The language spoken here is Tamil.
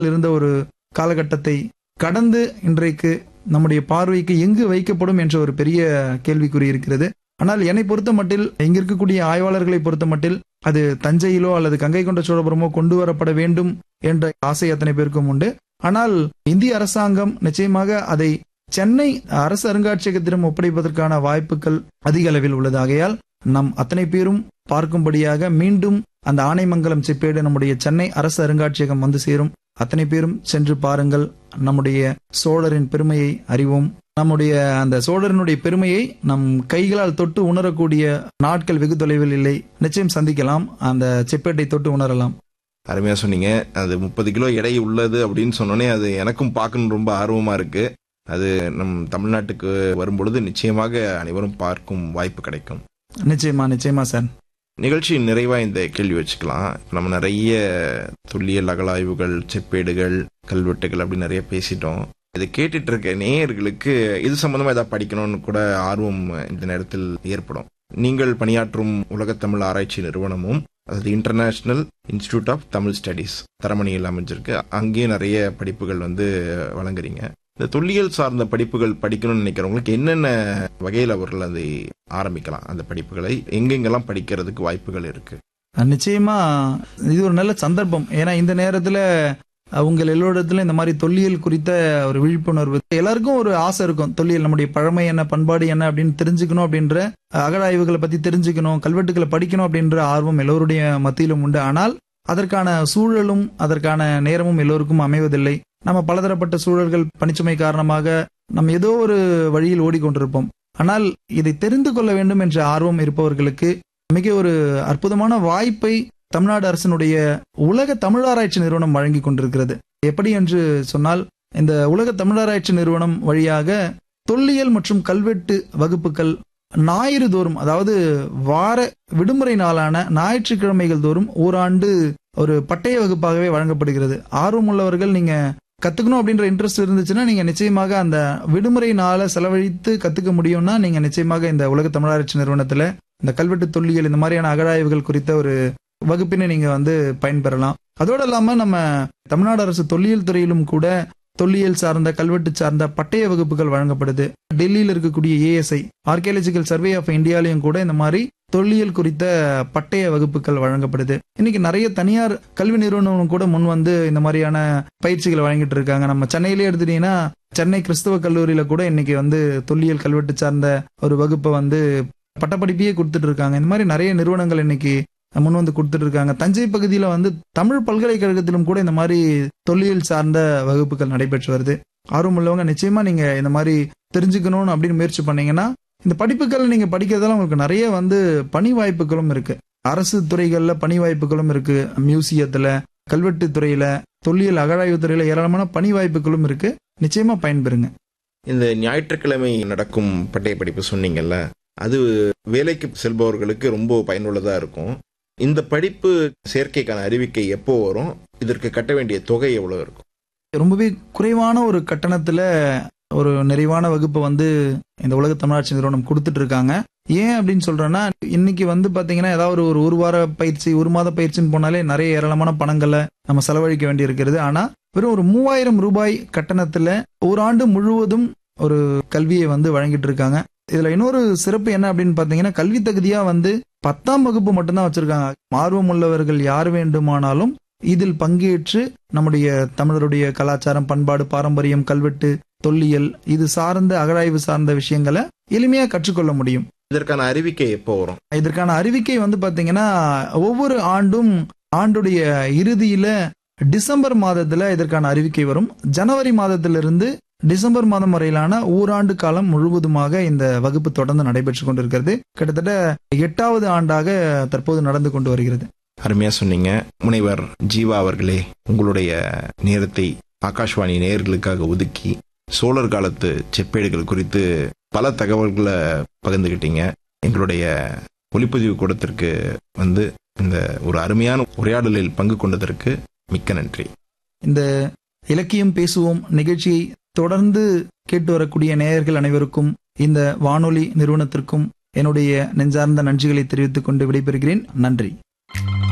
இருந்த ஒரு காலகட்டத்தை கடந்து இன்றைக்கு நம்முடைய பார்வைக்கு எங்கு வைக்கப்படும் என்ற ஒரு பெரிய கேள்விக்குறி இருக்கிறது ஆனால் என்னை பொறுத்த மட்டில் இங்க இருக்கக்கூடிய ஆய்வாளர்களை பொறுத்த மட்டில் அது தஞ்சையிலோ அல்லது கங்கை கொண்ட சோழபுரமோ கொண்டு வரப்பட வேண்டும் என்ற ஆசை அத்தனை பேருக்கும் உண்டு ஆனால் இந்திய அரசாங்கம் நிச்சயமாக அதை சென்னை அரசு அருங்காட்சியகத்திடம் ஒப்படைப்பதற்கான வாய்ப்புகள் அதிக அளவில் உள்ளது ஆகையால் நம் அத்தனை பேரும் பார்க்கும்படியாக மீண்டும் அந்த ஆனைமங்கலம் செப்பேடு நம்முடைய சென்னை அரசு அருங்காட்சியகம் வந்து சேரும் அத்தனை பேரும் சென்று பாருங்கள் நம்முடைய சோழரின் பெருமையை அறிவோம் நம்முடைய அந்த சோழரினுடைய பெருமையை நம் கைகளால் தொட்டு உணரக்கூடிய நாட்கள் வெகு தொலைவில் இல்லை நிச்சயம் சந்திக்கலாம் அந்த செப்பேட்டை தொட்டு உணரலாம் அருமையா சொன்னீங்க அது முப்பது கிலோ எடை உள்ளது அப்படின்னு சொன்னோன்னே அது எனக்கும் பார்க்கணும் ரொம்ப ஆர்வமா இருக்கு அது நம் தமிழ்நாட்டுக்கு வரும்பொழுது நிச்சயமாக அனைவரும் பார்க்கும் வாய்ப்பு கிடைக்கும் நிச்சயமா நிச்சயமா சார் நிகழ்ச்சியின் நிறைவா இந்த கேள்வி வச்சுக்கலாம் நம்ம நிறைய துல்லியல் அகலாய்வுகள் செப்பேடுகள் கல்வெட்டுகள் அப்படி நிறைய பேசிட்டோம் இதை கேட்டுட்டு இருக்க நேயர்களுக்கு இது சம்பந்தமா ஏதாவது படிக்கணும்னு கூட ஆர்வம் இந்த நேரத்தில் ஏற்படும் நீங்கள் பணியாற்றும் உலகத்தமிழ் ஆராய்ச்சி நிறுவனமும் அதாவது international institute of Tamil studies தரமணியில் அமைஞ்சிருக்கு அங்கேயும் நிறைய படிப்புகள் வந்து வழங்குறீங்க இந்த தொல்லியல் சார்ந்த படிப்புகள் படிக்கணும்னு நினைக்கிறவங்களுக்கு என்னென்ன வகையில் அவர்கள் அதை ஆரம்பிக்கலாம் அந்த படிப்புகளை எங்கெங்கெல்லாம் படிக்கிறதுக்கு வாய்ப்புகள் இருக்கு நிச்சயமா இது ஒரு நல்ல சந்தர்ப்பம் ஏன்னா இந்த நேரத்துல உங்கள் எல்லோரிடத்துல இந்த மாதிரி தொல்லியல் குறித்த ஒரு விழிப்புணர்வு எல்லாருக்கும் ஒரு ஆசை இருக்கும் தொல்லியல் நம்முடைய பழமை என்ன பண்பாடு என்ன அப்படின்னு தெரிஞ்சுக்கணும் அப்படின்ற அகழாய்வுகளை பத்தி தெரிஞ்சுக்கணும் கல்வெட்டுகளை படிக்கணும் அப்படின்ற ஆர்வம் எல்லோருடைய மத்தியிலும் உண்டு ஆனால் அதற்கான சூழலும் அதற்கான நேரமும் எல்லோருக்கும் அமைவதில்லை நம்ம பலதரப்பட்ட சூழல்கள் பணிச்சுமை காரணமாக நம்ம ஏதோ ஒரு வழியில் ஓடிக்கொண்டிருப்போம் ஆனால் இதை தெரிந்து கொள்ள வேண்டும் என்ற ஆர்வம் இருப்பவர்களுக்கு மிக ஒரு அற்புதமான வாய்ப்பை தமிழ்நாடு அரசினுடைய உலக தமிழாராய்ச்சி நிறுவனம் வழங்கி கொண்டிருக்கிறது எப்படி என்று சொன்னால் இந்த உலக தமிழாராய்ச்சி நிறுவனம் வழியாக தொல்லியல் மற்றும் கல்வெட்டு வகுப்புகள் ஞாயிறு தோறும் அதாவது வார விடுமுறை நாளான ஞாயிற்றுக்கிழமைகள் தோறும் ஓராண்டு ஒரு பட்டய வகுப்பாகவே வழங்கப்படுகிறது ஆர்வம் உள்ளவர்கள் நீங்க கத்துக்கணும் அப்படின்ற இன்ட்ரெஸ்ட் இருந்துச்சுன்னா நீங்க நிச்சயமாக அந்த விடுமுறை நாளை செலவழித்து கத்துக்க முடியும்னா நீங்க நிச்சயமாக இந்த உலக தமிழாராய்ச்சி நிறுவனத்துல இந்த கல்வெட்டு தொல்லியல் இந்த மாதிரியான அகழாய்வுகள் குறித்த ஒரு வகுப்பினை நீங்க வந்து பயன்பெறலாம் அதோடு இல்லாம நம்ம தமிழ்நாடு அரசு தொல்லியல் துறையிலும் கூட தொல்லியல் சார்ந்த கல்வெட்டு சார்ந்த பட்டய வகுப்புகள் வழங்கப்படுது டெல்லியில் இருக்கக்கூடிய ஏஎஸ்ஐ ஆர்கியாலஜிக்கல் சர்வே ஆஃப் இந்தியாலையும் கூட இந்த மாதிரி தொல்லியல் குறித்த பட்டய வகுப்புகள் வழங்கப்படுது இன்னைக்கு நிறைய தனியார் கல்வி நிறுவனம் கூட முன் வந்து இந்த மாதிரியான பயிற்சிகளை வழங்கிட்டு இருக்காங்க நம்ம சென்னையிலே எடுத்துட்டீங்கன்னா சென்னை கிறிஸ்தவ கல்லூரியில கூட இன்னைக்கு வந்து தொல்லியல் கல்வெட்டு சார்ந்த ஒரு வகுப்பை வந்து பட்டப்படிப்பையே கொடுத்துட்டு இருக்காங்க இந்த மாதிரி நிறைய நிறுவனங்கள் இன்னைக்கு முன் வந்து கொடுத்துட்டு இருக்காங்க தஞ்சை பகுதியில வந்து தமிழ் பல்கலைக்கழகத்திலும் கூட இந்த மாதிரி தொல்லியல் சார்ந்த வகுப்புகள் நடைபெற்று வருது ஆர்வம் உள்ளவங்க நிச்சயமா நீங்க இந்த மாதிரி தெரிஞ்சுக்கணும்னு அப்படின்னு முயற்சி பண்ணீங்கன்னா இந்த படிப்புகள் நீங்க படிக்கிறதால உங்களுக்கு நிறைய வந்து பணி வாய்ப்புகளும் இருக்கு அரசு துறைகள்ல பணி வாய்ப்புகளும் இருக்கு மியூசியத்துல கல்வெட்டு துறையில தொல்லியல் அகழாய்வு துறையில ஏராளமான பணி வாய்ப்புகளும் இருக்கு நிச்சயமா பயன்பெறுங்க இந்த ஞாயிற்றுக்கிழமை நடக்கும் பட்டய படிப்பு சொன்னீங்கல்ல அது வேலைக்கு செல்பவர்களுக்கு ரொம்ப பயனுள்ளதா இருக்கும் இந்த படிப்பு சேர்க்கைக்கான அறிவிக்கை எப்போ வரும் இதற்கு கட்ட வேண்டிய தொகை எவ்வளவு இருக்கும் ரொம்பவே குறைவான ஒரு கட்டணத்துல ஒரு நிறைவான வகுப்பை வந்து இந்த உலக தமிழாட்சி நிறுவனம் கொடுத்துட்டு இருக்காங்க ஏன் அப்படின்னு சொல்றேன்னா இன்னைக்கு வந்து பாத்தீங்கன்னா ஏதாவது ஒரு ஒரு வார பயிற்சி ஒரு மாத பயிற்சின்னு போனாலே நிறைய ஏராளமான பணங்களை நம்ம செலவழிக்க வேண்டி இருக்கிறது ஆனா வெறும் ஒரு மூவாயிரம் ரூபாய் கட்டணத்துல ஒரு ஆண்டு முழுவதும் ஒரு கல்வியை வந்து வழங்கிட்டு இருக்காங்க இதுல இன்னொரு சிறப்பு என்ன அப்படின்னு பாத்தீங்கன்னா கல்வி தகுதியா வந்து பத்தாம் வகுப்பு மட்டும்தான் வச்சிருக்காங்க ஆர்வம் உள்ளவர்கள் யார் வேண்டுமானாலும் இதில் பங்கேற்று நம்முடைய தமிழருடைய கலாச்சாரம் பண்பாடு பாரம்பரியம் கல்வெட்டு தொல்லியல் இது சார்ந்த அகழாய்வு சார்ந்த விஷயங்களை எளிமையா கற்றுக்கொள்ள முடியும் இதற்கான அறிவிக்கை எப்போ வரும் இதற்கான அறிவிக்கை வந்து பாத்தீங்கன்னா ஒவ்வொரு ஆண்டும் ஆண்டுடைய இறுதியில டிசம்பர் மாதத்துல இதற்கான அறிவிக்கை வரும் ஜனவரி மாதத்திலிருந்து டிசம்பர் மாதம் வரையிலான ஓராண்டு காலம் முழுவதுமாக இந்த வகுப்பு தொடர்ந்து நடைபெற்று கொண்டிருக்கிறது கிட்டத்தட்ட எட்டாவது ஆண்டாக தற்போது நடந்து கொண்டு வருகிறது அருமையா சொன்னீங்க முனைவர் ஜீவா அவர்களே உங்களுடைய நேரத்தை ஆகாஷ்வாணி நேயர்களுக்காக ஒதுக்கி சோழர் காலத்து செப்பேடுகள் குறித்து பல தகவல்களை பகிர்ந்துகிட்டீங்க எங்களுடைய ஒளிப்பதிவு கூடத்திற்கு வந்து இந்த ஒரு அருமையான உரையாடலில் பங்கு கொண்டதற்கு மிக்க நன்றி இந்த இலக்கியம் பேசுவோம் நிகழ்ச்சியை தொடர்ந்து கேட்டு வரக்கூடிய நேயர்கள் அனைவருக்கும் இந்த வானொலி நிறுவனத்திற்கும் என்னுடைய நெஞ்சார்ந்த நன்றிகளை தெரிவித்துக் கொண்டு விடைபெறுகிறேன் நன்றி